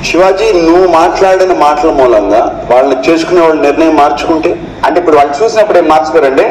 శివాజీ నువ్వు మాట్లాడిన మాటల మూలంగా వాళ్ళని చేసుకునే వాళ్ళ నిర్ణయం మార్చుకుంటే అంటే ఇప్పుడు వాళ్ళు చూసినప్పుడు ఏం మార్చుకోరండి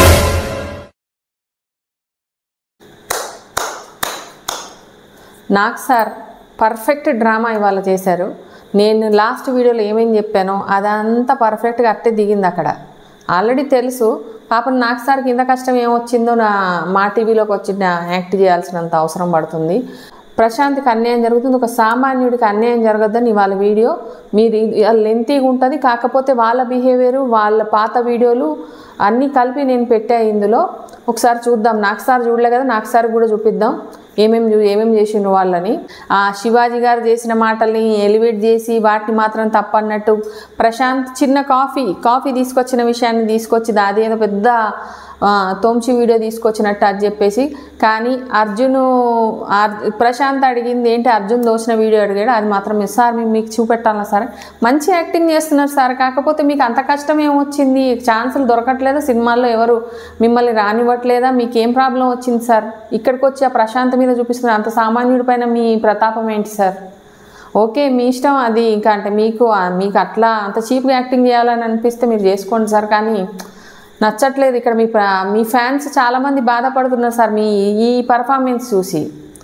నాకు సార్ పర్ఫెక్ట్ డ్రామా ఇవాళ చేశారు నేను లాస్ట్ వీడియోలో ఏమేమి చెప్పానో అదంతా పర్ఫెక్ట్గా అట్టే దిగింది అక్కడ ఆల్రెడీ తెలుసు పాపం నాకు సార్ కింద కష్టం ఏమొచ్చిందో నా మా టీవీలోకి వచ్చి నా యాక్ట్ చేయాల్సినంత అవసరం పడుతుంది ప్రశాంత్కి అన్యాయం జరుగుతుంది ఒక సామాన్యుడికి అన్యాయం జరగద్దని ఇవాళ వీడియో మీరు లెంతీగా ఉంటుంది కాకపోతే వాళ్ళ బిహేవియర్ వాళ్ళ పాత వీడియోలు అన్నీ కలిపి నేను పెట్టా ఇందులో ఒకసారి చూద్దాం నాకు సార్ చూడలే కదా నాకు సార్ కూడా చూపిద్దాం ఏమేమి చూ ఏమేమి చేసిండ్రు వాళ్ళని ఆ శివాజీ గారు చేసిన మాటల్ని ఎలివేట్ చేసి వాటిని మాత్రం తప్పన్నట్టు ప్రశాంత్ చిన్న కాఫీ కాఫీ తీసుకొచ్చిన విషయాన్ని తీసుకొచ్చి అదేదో పెద్ద ఆ, తోంచి వీడియో తీసుకొచ్చినట్టు అది చెప్పేసి కానీ అర్జును అర్- ప్రశాంత్ అడిగింది ఏంటి అర్జున్ దోసిన వీడియో అడిగాడు అది మాత్రం మిస్ సార్ మేము మీకు చూపెట్టాలా సార్ మంచి యాక్టింగ్ చేస్తున్నారు సార్ కాకపోతే మీకు అంత కష్టం ఏమొచ్చింది ఛాన్సులు దొరకట్లేదా సినిమాల్లో ఎవరు మిమ్మల్ని రానివ్వట్లేదా మీకు ఏం ప్రాబ్లం వచ్చింది సార్ ఇక్కడికి వచ్చి ఆ ప్రశాంత్ మీద చూపిస్తున్నారు అంత సామాన్యుడి పైన మీ ప్రతాపం ఏంటి సార్ ఓకే మీ ఇష్టం అది ఇంకా అంటే మీకు మీకు అట్లా అంత చీప్గా యాక్టింగ్ చేయాలని అనిపిస్తే మీరు చేసుకోండి సార్ కానీ నచ్చట్లేదు ఇక్కడ మీ ప్ర- మీ ఫ్యాన్స్ చాలామంది బాధపడుతున్నారు సార్ మీ ఈ పర్ఫార్మెన్స్ చూసి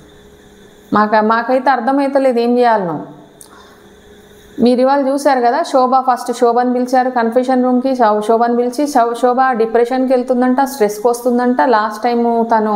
మాకు మాకైతే అర్థమవుతలేదు ఏం చేయాలనో మీరు ఇవాళ చూశారు కదా శోభ ఫస్ట్ శోభని పిలిచారు కన్ఫెషన్ రూమ్కి శో- శోభని పిలిచి శో- శోభ డిప్రెషన్కి వెళ్తుందంట స్ట్రెస్కి వస్తుందంట లాస్ట్ టైం తను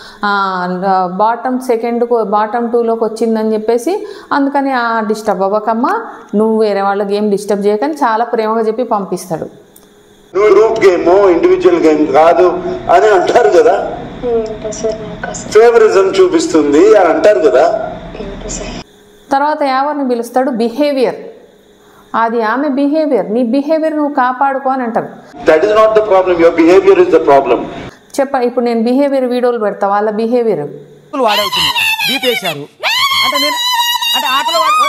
బాటమ్ సెకండ్ బాటమ్ టూలోకి వచ్చిందని చెప్పేసి అందుకని ఆ డిస్టర్బ్ అవ్వకమ్మా నువ్వు వేరే వాళ్ళకి ఏం డిస్టర్బ్ చేయకని చాలా ప్రేమగా చెప్పి పంపిస్తాడు నువ్వు గ్రూప్ గేమ్ ఇండివిజువల్ గేమ్ కాదు అని అంటారు కదా ఏంటో సార్ నాకు అసలు ఫేవరిజం చూపిస్తుంది అని అంటారు కదా ఏంటో సార్ తర్వాత ఎవరిని పిలుస్తాడు బిహేవియర్ అది ఆమె బిహేవియర్ నీ బిహేవియర్ నువ్వు కాపాడుకో అని అంటారు that is not the problem your behaviour is the problem చెప్ప ఇప్పుడు నేను బిహేవియర్ వీడియోలు పెడతా వాళ్ళ బిహేవియర్ వాడవుతుంది దీపేశారు అంటే నేను అంటే ఆటలో వాడు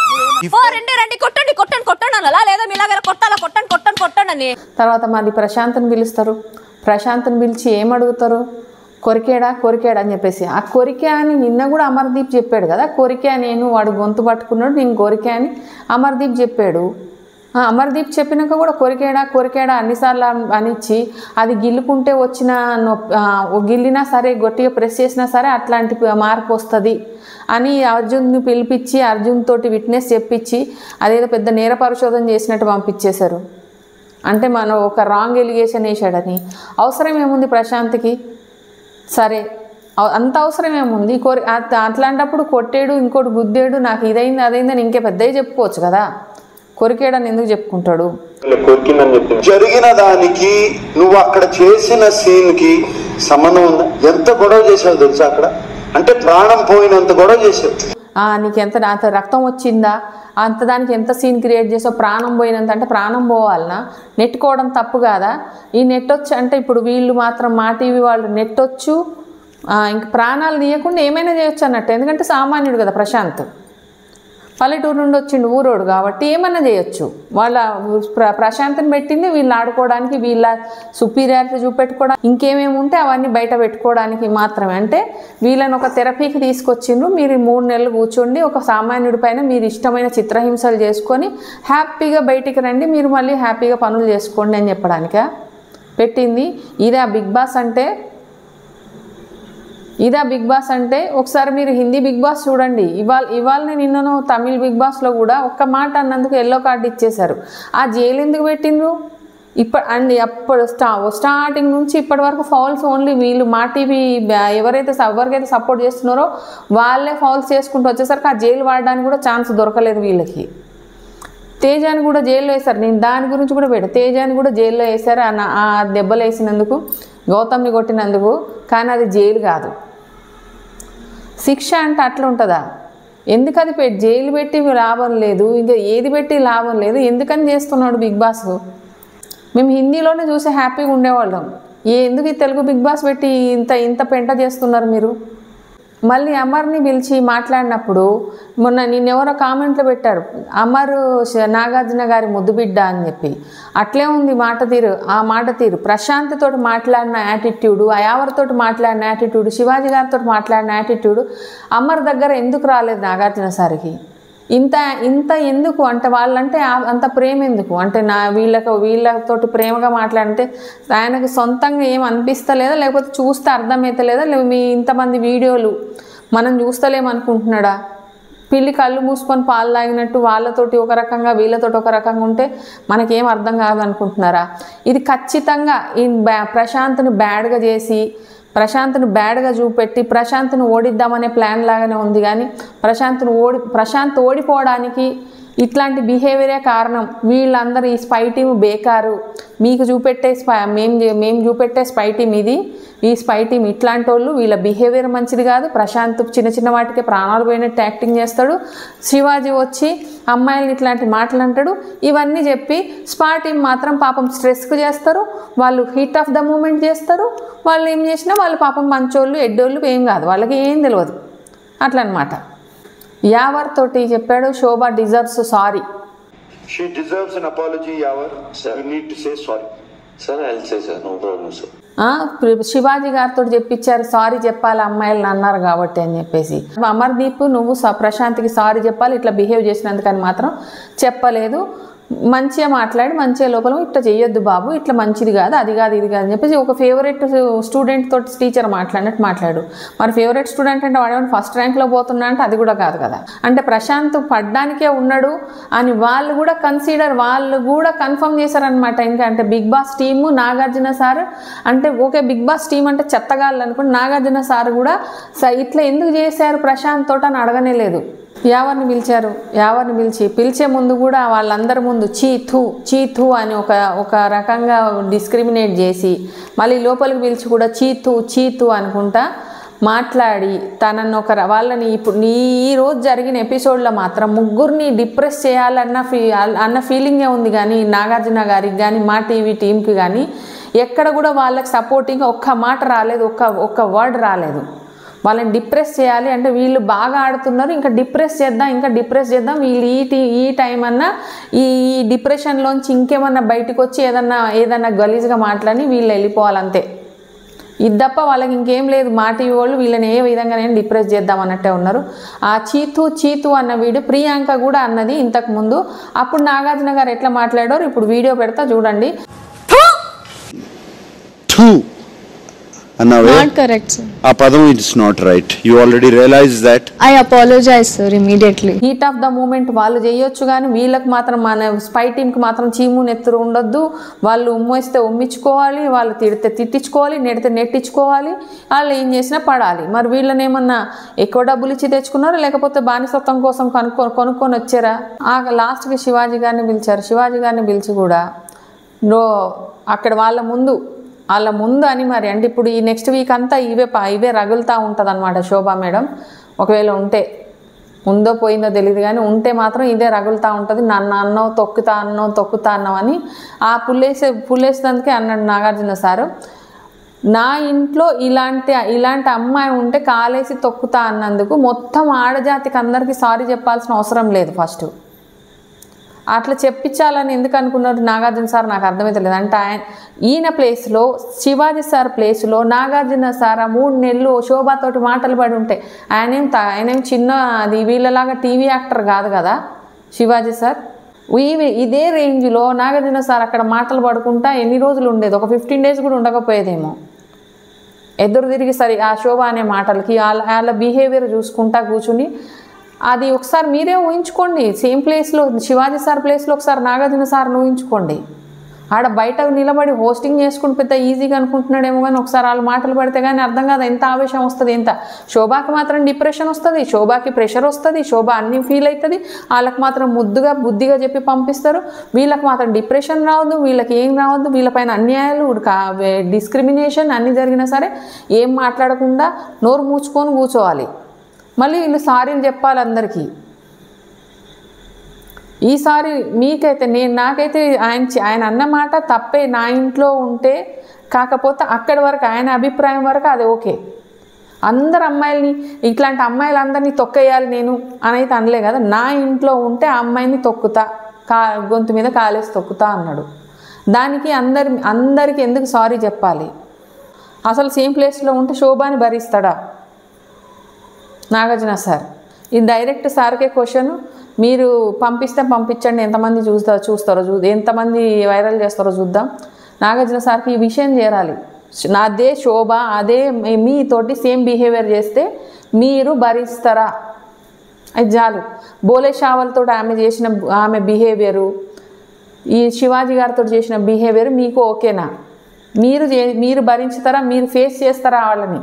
ఓ రండి రండి కొట్టండి కొట్టండి కొట్టండి అనాలా లేదా మీలాగా కొట్టాలా కొట్టండి కొట్టండి కొట్టండి అని తర్వాత మరి ప్రశాంత్ని పిలుస్తారు ప్రశాంత్ని పిలిచి ఏం అడుగుతారు కొరికేడా కొరికేడా అని చెప్పేసి ఆ కొరికే అని నిన్న కూడా అమర్దీప్ చెప్పాడు కదా కొరికే నేను వాడు గొంతు పట్టుకున్నాడు నేను కొరికే అని అమర్దీప్ చెప్పాడు ఆ, అమర్దీప్ చెప్పినాక కూడా కొరికేడా కొరికేడా అన్నిసార్లు అన్- అనిచ్చి అది గిల్లుకుంటే వచ్చిన నొప్పి ఆ, ఓ గిల్లినా సరే గట్టిగా ప్రెస్ చేసినా సరే అట్లాంటి మార్పు వస్తుంది అని అర్జున్ని పిలిపించి అర్జున్ తోటి విట్నెస్ చెప్పించి అదేదో పెద్ద నేర పరిశోధన చేసినట్టు పంపించేశారు అంటే మనం ఒక రాంగ్ ఎలిగేషన్ వేసాడని అవసరం ఏముంది ప్రశాంత్కి సరే అవ- అంత అవసరం ఏముంది కోరి అట్- అట్లాంటప్పుడు కొట్టేడు ఇంకోటి గుద్దేడు నాకు ఇదైంది అదైందని ఇంకే పెద్దవి చెప్పుకోవచ్చు కదా కొరికేడని ఎందుకు చెప్పుకుంటాడు కొరికిందని చెప్పింది జరిగిన దానికి నువ్వు అక్కడ చేసిన సీన్ కి సంబంధం ఉందా ఎంత గొడవ చేసావు తెలుసా అక్కడ అంటే ప్రాణం పోయినంత గొడవ చేసావు ఆ, నీకు ఎంత అంత రక్తం వచ్చిందా అంత దానికి ఎంత సీన్ క్రియేట్ చేసావు ప్రాణం పోయినంత అంటే ప్రాణం పోవాలనా నెట్టుకోవడం తప్పు కాదా ఈ నెట్ వచ్చి అంటే ఇప్పుడు వీళ్ళు మాత్రం మా టీవీ వాళ్ళు నెట్ వచ్చు ఆ, ఇంక ప్రాణాలు తీయకుండా ఏమైనా చేయొచ్చు అన్నట్టు ఎందుకంటే సామాన్యుడు కదా ప్రశాంత్ పల్లెటూరు నుండి వచ్చిండు ఊరోడు కాబట్టి ఏమన్నా చేయొచ్చు వాళ్ళ ప్ర ప్రశాంత్ని పెట్టింది వీళ్ళు ఆడుకోవడానికి వీళ్ళ సుపీరియారిటీ చూపెట్టుకోవడానికి ఇంకేమేమి ఉంటే అవన్నీ బయట పెట్టుకోవడానికి మాత్రమే అంటే వీళ్ళని ఒక థెరపీకి తీసుకొచ్చిండ్రు మీరు ఈ మూడు నెలలు కూర్చోండి ఒక సామాన్యుడి పైన మీరు ఇష్టమైన చిత్రహింసలు చేసుకొని హ్యాపీగా బయటికి రండి మీరు మళ్ళీ హ్యాపీగా పనులు చేసుకోండి అని చెప్పడానికా పెట్టింది ఇదే ఆ బిగ్ బాస్ అంటే ఇదా బిగ్ బాస్ అంటే ఒకసారి మీరు హిందీ బిగ్ బాస్ చూడండి ఇవాళ ఇవాళ నిన్నను తమిళ్ బిగ్ బాస్లో కూడా ఒక్క మాట అన్నందుకు ఎల్లో కార్డు ఇచ్చేశారు ఆ జైలు ఎందుకు పెట్టిండ్రు ఇప్ప అండ్ అప్పుడు స్టా స్టార్టింగ్ నుంచి ఇప్పటి వరకు ఫౌల్స్ ఓన్లీ వీళ్ళు మా టీవీ బ్యా- ఎవరైతే స- ఎవరికైతే సపోర్ట్ చేస్తున్నారో వాళ్ళే ఫౌల్స్ చేసుకుంటూ వచ్చేసరికి ఆ జైలు వాడడానికి కూడా ఛాన్స్ దొరకలేదు వీళ్ళకి తేజాని కూడా జైల్లో వేశారు నేను దాని గురించి కూడా పెట్టా తేజాని కూడా జైల్లో వేశారు ఆ నా- ఆ దెబ్బలు వేసినందుకు గౌతమ్ని కొట్టినందుకు కానీ అది జైలు కాదు శిక్ష అంటే అట్లా ఉంటుందా ఎందుకు అది పెట్టి జైలు పెట్టి లాభం లేదు ఇంకా ఏది పెట్టి లాభం లేదు ఎందుకని చేస్తున్నాడు బిగ్ బాస్ మేము హిందీలోనే చూసి హ్యాపీగా ఉండేవాళ్ళం ఏ ఎందుకు ఈ తెలుగు బిగ్ బాస్ పెట్టి ఇంత ఇంత పెంట చేస్తున్నారు మీరు మళ్ళీ అమర్ని పిలిచి మాట్లాడినప్పుడు మొన్న నిన్నెవరో కామెంట్లో పెట్టారు అమర్ శ- నాగార్జున గారి ముద్దు బిడ్డ అని చెప్పి అట్లే ఉంది మాట తీరు ఆ మాట తీరు ప్రశాంత్ తోటి మాట్లాడిన యాటిట్యూడు అయావరితోటి మాట్లాడిన యాటిట్యూడ్ శివాజీ గారితో మాట్లాడిన యాటిట్యూడ్ అమర్ దగ్గర ఎందుకు రాలేదు నాగార్జున సార్కి ఇంత ఇంత ఎందుకు అంటే వాళ్ళంటే ఆ- అంత ప్రేమ ఎందుకు అంటే నా వీళ్ళకు వీళ్ళతోటి ప్రేమగా మాట్లాడితే ఆయనకు సొంతంగా ఏం అనిపిస్తలేదా లేకపోతే చూస్తే అర్థమవుతలేదా లేవు మీ ఇంతమంది వీడియోలు మనం చూస్తలేమనుకుంటున్నాడా పిల్లి కళ్ళు మూసుకొని పాలు తాగినట్టు వాళ్ళతోటి ఒక రకంగా వీళ్ళతోటి ఒక రకంగా ఉంటే మనకేం అర్థం కాదు అనుకుంటున్నారా ఇది ఖచ్చితంగా ఈ బ్యా ప్రశాంత్ని బ్యాడ్గా చేసి ప్రశాంత్ను బ్యాడ్గా చూపెట్టి ప్రశాంత్ను ఓడిద్దామనే ప్లాన్ లాగానే ఉంది కానీ ప్రశాంత్ను ఓడి ప్రశాంత్ ఓడిపోవడానికి ఇట్లాంటి బిహేవియరే కారణం వీళ్ళందరూ ఈ స్పై టీమ్ బేకారు మీకు చూపెట్టే స్పై మేము చే- మేము చూపెట్టే స్పై టీమ్ ఇది ఈ స్పై టీమ్ ఇట్లాంటి వాళ్ళు వీళ్ళ బిహేవియర్ మంచిది కాదు ప్రశాంత్ చిన్న చిన్న వాటికే ప్రాణాలు పోయినట్టు యాక్టింగ్ చేస్తాడు శివాజీ వచ్చి అమ్మాయిలు ఇట్లాంటి మాటలు అంటాడు ఇవన్నీ చెప్పి స్పా టీం మాత్రం పాపం స్ట్రెస్కు చేస్తారు వాళ్ళు హీట్ ఆఫ్ ద మూమెంట్ చేస్తారు వాళ్ళు ఏం చేసినా వాళ్ళు పాపం మంచోళ్ళు ఎడ్డోళ్ళు ఏం కాదు వాళ్ళకి ఏం తెలియదు అట్లా అనమాట యావర్ తోటి చెప్పాడు Shobha deserves sorry she deserves an apology Yawar you need to say sorry sir I say sir no problem sir ఆ, ప్రి- శివాజీ గారితో చెప్పించారు సారీ చెప్పాలి అమ్మాయిలను అన్నారు కాబట్టి అని చెప్పేసి అమర్దీప్ నువ్వు స- ప్రశాంత్కి సారీ చెప్పాలి ఇట్లా బిహేవ్ చేసినందుకని మాత్రం చెప్పలేదు మంచిగా మాట్లాడి మంచిగా లోపల ఇట్లా చేయొద్దు బాబు ఇట్లా మంచిది కాదు అది కాదు ఇది కాదు అని చెప్పేసి ఒక ఫేవరెట్ స్టూడెంట్ తోటి టీచర్ మాట్లాడినట్టు మాట్లాడు మరి ఫేవరెట్ స్టూడెంట్ అంటే వాడేమైనా ఫస్ట్ ర్యాంక్లో పోతున్నా అంటే అది కూడా కాదు కదా అంటే ప్రశాంత్ పడ్డానికే ఉన్నాడు అని వాళ్ళు కూడా కన్సిడర్ వాళ్ళు కూడా కన్ఫర్మ్ చేశారనమాట ఇంకా అంటే big boss team Nagarjuna sir అంటే ఓకే బిగ్ బాస్ టీం అంటే చెత్తగాళ్ళు అనుకుంటే నాగార్జున సార్ కూడా "స- ఇట్లా ఎందుకు చేశారు ప్రశాంత్ తోట అని అడగనే లేదు ఎవరిని పిలిచారు ఎవరిని పిలిచి పిలిచే ముందు కూడా వాళ్ళందరి ముందు చీ థూ చీ థూ అని ఒక ఒక రకంగా డిస్క్రిమినేట్ చేసి మళ్ళీ లోపలికి పిలిచి కూడా చీ థూ చీ థూ అనుకుంటా మాట్లాడి తనను ఒక ర- వాళ్ళని ఇప్పుడు ఈ రోజు జరిగిన ఎపిసోడ్లో మాత్రం ముగ్గురిని డిప్రెస్ చేయాలన్న ఫీ అన్న ఫీలింగే ఉంది కానీ నాగార్జున గారికి కానీ మా టీవీ టీంకి కానీ ఎక్కడ కూడా వాళ్ళకి సపోర్టింగ్ ఒక్క మాట రాలేదు ఒక్క ఒక్క వర్డ్ రాలేదు వాళ్ళని డిప్రెస్ చేయాలి అంటే వీళ్ళు బాగా ఆడుతున్నారు ఇంకా డిప్రెస్ చేద్దాం ఇంకా డిప్రెస్ చేద్దాం వీళ్ళు ఈ టీ ఈ టైం అన్నా ఈ డిప్రెషన్లోంచి ఇంకేమన్నా బయటకు వచ్చి ఏదన్నా ఏదన్నా గలీజ్గా మాట్లాడి వీళ్ళు వెళ్ళిపోవాలంతే ఇది తప్ప వాళ్ళకి ఇంకేం లేదు మాటి వాళ్ళు వీళ్ళని ఏ విధంగానైనా డిప్రెస్ చేద్దాం అన్నట్టే ఉన్నారు ఆ చీతు చీతు అన్న వీడియో ప్రియాంక కూడా అన్నది ఇంతకు ముందు అప్పుడు నాగార్జున గారు ఎట్లా మాట్లాడారో ఇప్పుడు వీడియో పెడతా చూడండి టూ అన్నావే Not correct, sir. ఆ పదం it's not right you already realise that I apologize, sir, immediately. Heat of the moment వాళ్ళు చేయొచ్చు కానీ వీళ్ళకి మాత్రం మన స్పై టీంకి మాత్రం చీము నెత్తురు ఉండొద్దు వాళ్ళు ఉమ్మేస్తే ఉమ్మించుకోవాలి వాళ్ళు తిడితే తిట్టించుకోవాలి నెడితే నెట్టించుకోవాలి వాళ్ళు ఏం చేసినా పడాలి మరి వీళ్ళని ఏమన్నా ఎక్కువ డబ్బులు ఇచ్చి తెచ్చుకున్నారా లేకపోతే బానిసత్వం కోసం కనుక్కో కొనుక్కొని వచ్చారా ఆ లాస్ట్కి శివాజీ గారిని పిలిచారు శివాజీ గారిని పిలిచి కూడా నో అక్కడ వాళ్ళ ముందు వాళ్ళ ముందు అని మరి అంటే ఇప్పుడు ఈ నెక్స్ట్ వీక్ అంతా ఇవే ప- ఇవే రగులుతూ ఉంటుంది అనమాట శోభా మేడం ఒకవేళ ఉంటే ఉందో పోయిందో తెలియదు కానీ ఉంటే మాత్రం ఇదే రగులుతూ ఉంటుంది నన్ను అన్నావు తొక్కుతా అన్నావు తొక్కుతా అన్నావు అని ఆ పుల్లేసే పుల్లేసినందుకే అన్నాడు నాగార్జున సారు నా ఇంట్లో ఇలాంటి ఇలాంటి అమ్మాయి ఉంటే కాలేసి తొక్కుతా అన్నందుకు మొత్తం ఆడజాతికి అందరికీ సారీ చెప్పాల్సిన అవసరం లేదు ఫస్ట్ అట్లా చెప్పించాలని ఎందుకు అనుకున్నారు నాగార్జున సార్ నాకు అర్థమైతలేదు అంటే ఆయన ఈయన ప్లేస్లో శివాజీ సార్ ప్లేస్లో నాగార్జున సార్ ఆ మూడు నెలలు శోభాతోటి మాటలు పడి ఉంటాయి ఆయనేం త- ఆయనేం చిన్న అది వీళ్ళలాగా టీవీ యాక్టర్ కాదు కదా శివాజీ సార్ ఇవి ఇదే రేంజ్లో నాగార్జున సార్ అక్కడ మాటలు పడుకుంటా ఎన్ని రోజులు ఉండేది ఒక ఫిఫ్టీన్ డేస్ కూడా ఉండకపోయేదేమో ఎదురు తిరిగి సరి ఆ శోభ అనే మాటలకి వాళ్ళ వాళ్ళ బిహేవియర్ చూసుకుంటా కూర్చుని అది ఒకసారి మీరే ఊహించుకోండి సేమ్ ప్లేస్లో శివాజీ సార్ ప్లేస్లో ఒకసారి నాగార్జున సార్ని ఊహించుకోండి ఆడ బయట నిలబడి హోస్టింగ్ చేసుకుని పెద్ద ఈజీగా అనుకుంటున్నాడేమో కానీ ఒకసారి వాళ్ళు మాటలు పడితే కానీ అర్థం కాదు ఎంత ఆవేశం వస్తుంది ఎంత శోభాకి మాత్రం డిప్రెషన్ వస్తుంది శోభాకి ప్రెషర్ వస్తుంది శోభ అన్ని ఫీల్ అవుతుంది వాళ్ళకి మాత్రం ముద్దుగా బుద్ధిగా చెప్పి పంపిస్తారు వీళ్ళకి మాత్రం డిప్రెషన్ రావద్దు వీళ్ళకి ఏం రావద్దు వీళ్ళపైన అన్యాయాలు డిస్క్రిమినేషన్ అన్నీ జరిగినా సరే ఏం మాట్లాడకుండా నోరు మూచుకొని కూర్చోవాలి మళ్ళీ వీళ్ళు సారీలు చెప్పాలి అందరికీ ఈసారి మీకైతే నేను నాకైతే ఆయన చె- ఆయన అన్న మాట తప్పే నా ఇంట్లో ఉంటే కాకపోతే అక్కడి వరకు ఆయన అభిప్రాయం వరకు అది ఓకే అందరు అమ్మాయిల్ని ఇట్లాంటి అమ్మాయిలందరినీ తొక్కేయాలి నేను అని అయితే అనలే కదా నా ఇంట్లో ఉంటే ఆ అమ్మాయిని తొక్కుతా కా గొంతు మీద కాలేసి తొక్కుతా అన్నాడు దానికి అందరి అందరికి ఎందుకు సారీ చెప్పాలి అసలు సేమ్ ప్లేస్లో ఉంటే శోభాని భరిస్తాడా నాగార్జున సార్ ఇది డైరెక్ట్ సార్కే క్వశ్చన్ మీరు పంపిస్తే పంపించండి ఎంతమంది చూస్తారో చూస్తారో చూ ఎంతమంది వైరల్ చేస్తారో చూద్దాం నాగార్జున సార్కి ఈ విషయం చేరాలి నాదే శోభ అదే మీ- మీతోటి సేమ్ బిహేవియర్ చేస్తే మీరు భరిస్తారా అది చాలు బోలే షావల్తో ఆమె చేసిన ఆమె బిహేవియరు ఈ శివాజీ గారితో చేసిన బిహేవియర్ మీకు ఓకేనా మీరు చే- మీరు భరించుతారా మీరు ఫేస్ చేస్తారా వాళ్ళని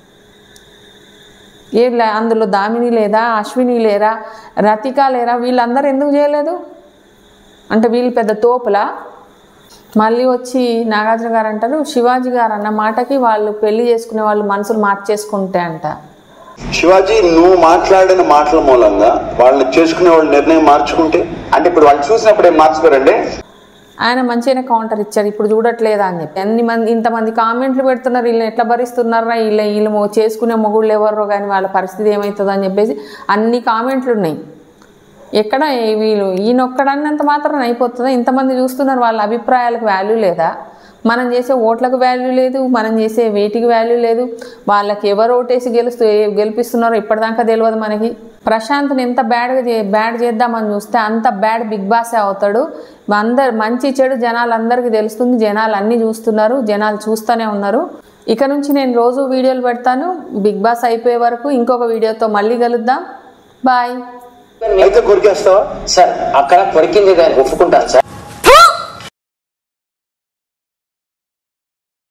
ఏం లే అందులో దామిని లేదా అశ్విని లేరా రతిక లేరా వీళ్ళందరూ ఎందుకు చేయలేదు అంటే వీళ్ళు పెద్ద తోపులా మళ్ళీ వచ్చి నాగార్జున గారు అంటారు శివాజీ గారు అన్న మాటకి వాళ్ళు పెళ్లి చేసుకునే వాళ్ళు మనసులు మార్చేసుకుంటే అంట శివాజీ నువ్వు మాట్లాడిన మాటల మూలంగా వాళ్ళని చేసుకునే వాళ్ళు నిర్ణయం మార్చుకుంటే అంటే ఇప్పుడు వాళ్ళు చూసినప్పుడు ఏం మార్చుకోరండి ఆయన మంచిగానే కౌంటర్ ఇచ్చారు ఇప్పుడు చూడట్లేదా అని చెప్పి అన్ని మంది ఇంతమంది కామెంట్లు పెడుతున్నారు వీళ్ళని ఎట్లా భరిస్తున్నారా వీళ్ళ వీళ్ళు మొ- చేసుకునే మొగుళ్ళు ఎవరో కానీ వాళ్ళ పరిస్థితి ఏమవుతుందో అని చెప్పేసి అన్ని కామెంట్లు ఉన్నాయి ఎక్కడ ఈ- వీళ్ళు ఈయనొక్కడన్నంత మాత్రం అయిపోతుందా ఇంతమంది చూస్తున్నారు వాళ్ళ అభిప్రాయాలకు వాల్యూ లేదా మనం చేసే ఓట్లకు వాల్యూ లేదు మనం చేసే వేటికి వాల్యూ లేదు వాళ్ళకి ఎవరు ఓటేసి గెలుస్తూ ఏ- గెలిపిస్తున్నారో ఇప్పటిదాకా తెలియదు మనకి ప్రశాంత్ని ఎంత బ్యాడ్గా చే బ్యాడ్ చేద్దామని చూస్తే అంత బ్యాడ్ బిగ్ బాసే అవుతాడు అందరు మంచి చెడు జనాలందరికీ తెలుస్తుంది జనాలు అన్నీ చూస్తున్నారు జనాలు చూస్తూనే ఉన్నారు ఇక నుంచి నేను రోజు వీడియోలు పెడతాను బిగ్ బాస్ అయిపోయే వరకు ఇంకొక వీడియోతో మళ్ళీ కలుద్దాం బాయ్ అయితే కొరికేస్తావా సార్ అక్కడ కొరికింది దాన్ని ఒప్పుకుంటాను సార్